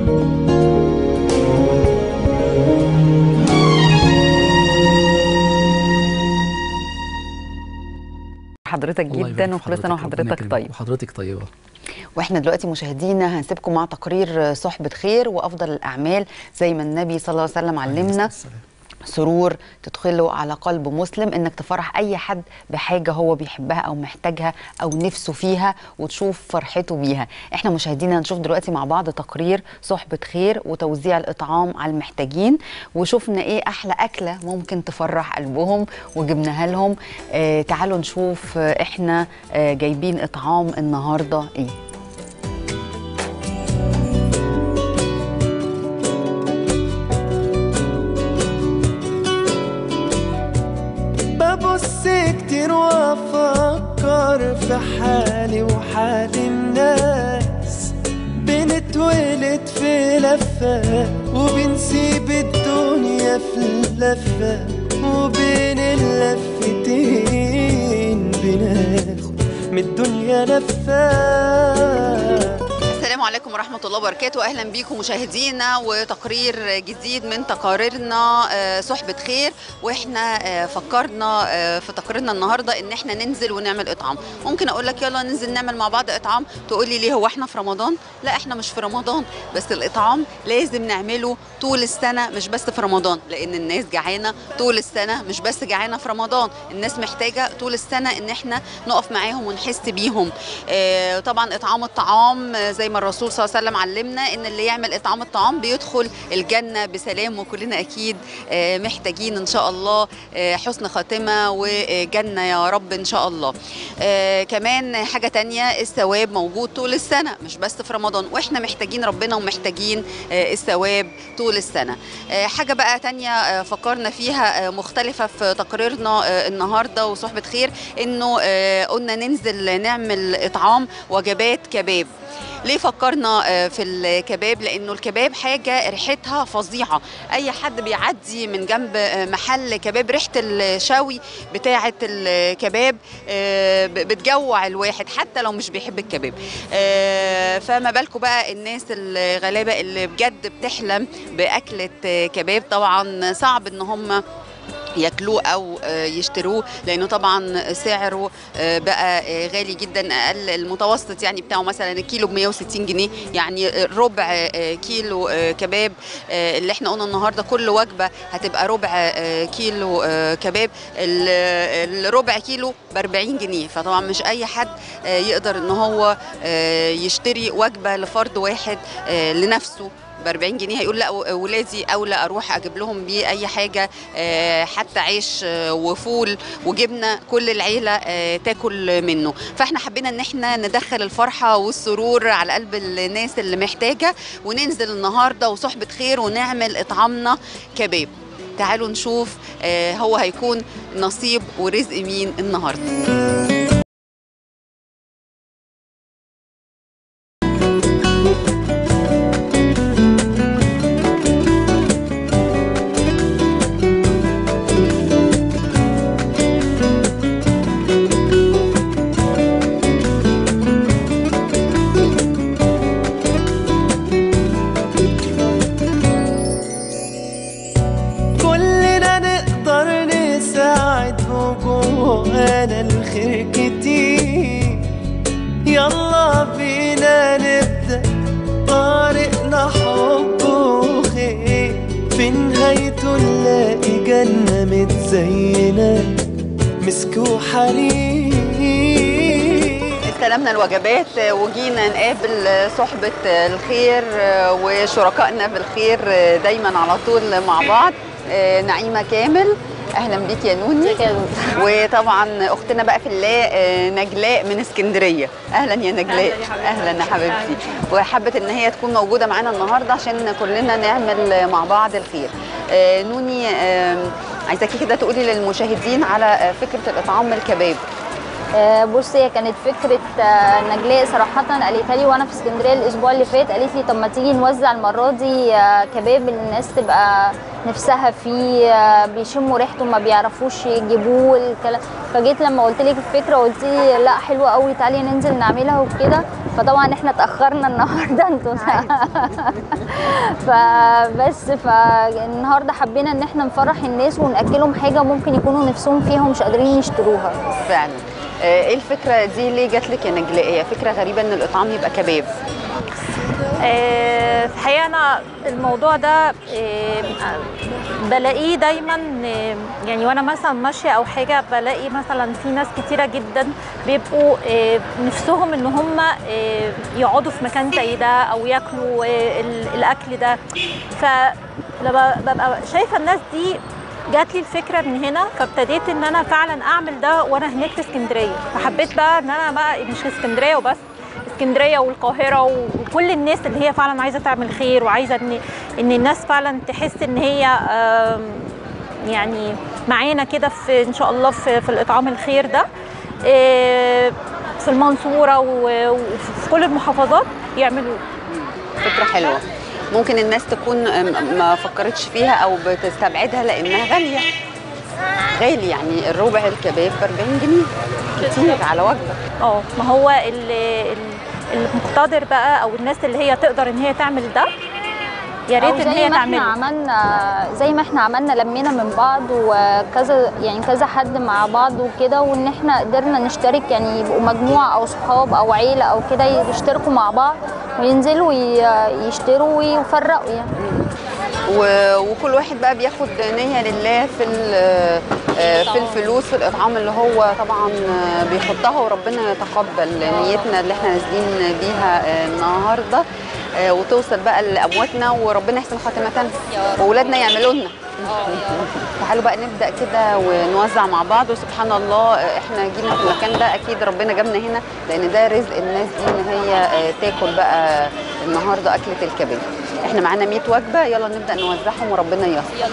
حضرتك الله جدا يبارك في وكل سنه ربنا وحضرتك يكرمك. طيب وحضرتك طيبه واحنا دلوقتي مشاهدينا هنسيبكم مع تقرير صحبة خير وأفضل الأعمال زي ما النبي صلى الله عليه وسلم علمنا سرور تدخله على قلب مسلم انك تفرح اي حد بحاجه هو بيحبها او محتاجها او نفسه فيها وتشوف فرحته بيها احنا مشاهدينا هنشوف دلوقتي مع بعض تقرير صحبه خير وتوزيع الاطعام على المحتاجين وشوفنا ايه احلى اكله ممكن تفرح قلبهم وجبناها لهم آه تعالوا نشوف آه احنا آه جايبين اطعام النهارده ايه ببص كتير وافكر في حالي وحال الناس بنتولد في لفة وبنسيب الدنيا في لفة وبين اللفتين بناخد من الدنيا لفة السلام عليكم ورحمة الله وبركاته أهلا بيكم مشاهدينا وتقرير جديد من تقاريرنا آه، صحبة خير وإحنا آه، فكرنا آه، في تقريرنا النهاردة إن إحنا ننزل ونعمل إطعام ممكن أقول لك يلا ننزل نعمل مع بعض إطعام تقول لي ليه هو إحنا في رمضان لا إحنا مش في رمضان بس الإطعام لازم نعمله طول السنة مش بس في رمضان لأن الناس جعانة طول السنة مش بس جعانة في رمضان الناس محتاجة طول السنة إن إحنا نقف معاهم ونحس بيهم آه، طبعا إطعام الطعام آه، زي ما الرسول صلى الله عليه وسلم علمنا ان اللي يعمل اطعام الطعام بيدخل الجنه بسلام وكلنا اكيد آه، محتاجين ان شاء الله آه، حسن خاتمه وجنه يا رب ان شاء الله آه، كمان حاجه تانية الثواب موجود طول السنه مش بس في رمضان واحنا محتاجين ربنا ومحتاجين آه، الثواب طول السنه آه، حاجه بقى تانية آه، فكرنا فيها آه، مختلفه في تقريرنا آه، النهارده وصحبه خير انه آه، قلنا ننزل نعمل اطعام وجبات كباب ليه فكرنا آه، في الكباب لانه الكباب حاجه ريحتها فظيعه اي حد بيعدي من جنب آه، محل كباب ريحه الشوي بتاعه الكباب آه، ب- بتجوع الواحد حتى لو مش بيحب الكباب آه، فما بالكم بقى الناس الغلابه اللي بجد بتحلم باكله آه، كباب طبعا صعب ان هم ياكلوه او آه، يشتروه لانه طبعا سعره آه، بقى آه، غالي جدا اقل المتوسط يعني بتاعه مثلا الكيلو ب 160 جنيه يعني ربع آه، كيلو آه، كباب آه، اللي احنا قلنا النهارده كل وجبه هتبقى ربع آه، كيلو آه، كباب ال- الربع كيلو ب 40 جنيه فطبعا مش اي حد آه، يقدر ان هو آه، يشتري وجبه لفرد واحد آه، لنفسه ب 40 جنيه هيقول لا ولادي اولى اروح اجيب لهم بيه اي حاجه آه، حتى عيش آه، وفول وجبنه كل العيله آه، تاكل منه فاحنا حبينا ان احنا ندخل الفرحه والسرور على قلب الناس اللي محتاجه وننزل النهارده وصحبه خير ونعمل اطعامنا كباب تعالوا نشوف آه، هو هيكون نصيب ورزق مين النهارده كلنا نقدر نساعد وجوانا الخير كتير يلا بينا نبدأ طريقنا حب وخير في نهايته نلاقي جنة متزينة مسك وحرير استلمنا الوجبات وجينا نقابل صحبة الخير وشركائنا في الخير دايما على طول مع بعض نعيمة كامل اهلا بيك يا نوني وطبعا اختنا بقى في الله نجلاء من اسكندريه اهلا يا نجلاء اهلا يا حبيبتي وحبت ان هي تكون موجوده معانا النهارده عشان كلنا نعمل مع بعض الخير آه، نوني آه، عايزاكي كده تقولي للمشاهدين على آه، فكره الاطعام الكباب آه، بصي هي كانت فكره آه، نجلاء صراحه قالتها لي وانا في اسكندريه الاسبوع اللي فات قالت لي طب ما تيجي نوزع المره دي آه، كباب الناس تبقى نفسها فيه آه، بيشموا ريحته ما بيعرفوش يجيبوه الكلام فجيت لما قلت لك الفكره قلت لي لا حلوه قوي تعالي ننزل نعملها وكده فطبعا احنا اتاخرنا النهارده انتوا فبس فالنهارده حبينا ان احنا نفرح الناس وناكلهم حاجه ممكن يكونوا نفسهم فيها ومش قادرين يشتروها فعلا آه، ايه الفكره دي ليه جات لك يا نجلاء هي فكره غريبه ان الاطعام يبقى كباب آه، في الحقيقه انا الموضوع ده آه، بلاقيه دايما آه، يعني وانا مثلا ماشيه او حاجه بلاقي مثلا في ناس كتيره جدا بيبقوا آه، نفسهم ان هم آه، يقعدوا في مكان زي ده او ياكلوا آه، ال- الاكل ده فلما ببقى شايفه الناس دي جات لي الفكره من هنا فابتديت ان انا فعلا اعمل ده وانا هناك في اسكندريه فحبيت بقى ان انا بقى مش في اسكندريه وبس اسكندريه والقاهره وكل الناس اللي هي فعلا عايزه تعمل خير وعايزه ان ان الناس فعلا تحس ان هي آم، يعني معانا كده في ان شاء الله في, في الاطعام الخير ده آه، في المنصوره و- وفي كل المحافظات يعملوا فكره حلوه ممكن الناس تكون آم، ما فكرتش فيها او بتستبعدها لانها غاليه غالي يعني الربع الكباب ب 40 جنيه كتير على وجبه اه ما هو ال- ال- المقتدر بقى او الناس اللي هي تقدر ان هي تعمل ده يا أو ريت ان زي هي ما احنا تعمله عملنا زي ما احنا عملنا لمينا من بعض وكذا يعني كذا حد مع بعض وكده وان احنا قدرنا نشترك يعني يبقوا مجموعه او صحاب او عيله او كده يشتركوا مع بعض وينزلوا ي- يشتروا ويفرقوا يعني و- وكل واحد بقى بياخد نية لله في ال- آه، في الفلوس في الإطعام اللي هو طبعا آه، بيحطها وربنا يتقبل نيتنا اللي احنا نازلين بيها آه، النهارده آه، وتوصل بقى لأمواتنا وربنا يحسن خاتمتنا وأولادنا يعملوا لنا تعالوا بقى نبدأ كده ونوزع مع بعض وسبحان الله آه، احنا جينا في المكان ده أكيد ربنا جابنا هنا لأن ده رزق الناس دي إن هي آه، تاكل بقى النهارده أكلة الكباب احنا معانا 100 وجبة يلا نبدأ نوزعهم وربنا ييسر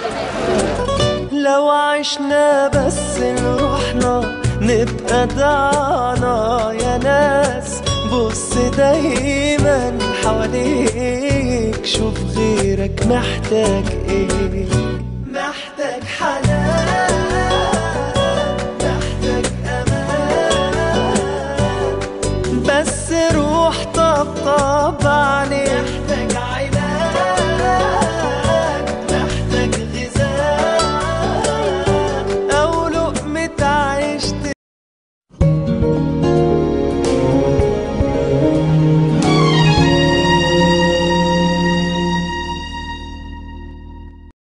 لو عشنا بس لروحنا نبقى ضعنا يا ناس بص دايما حواليك شوف غيرك محتاج ايه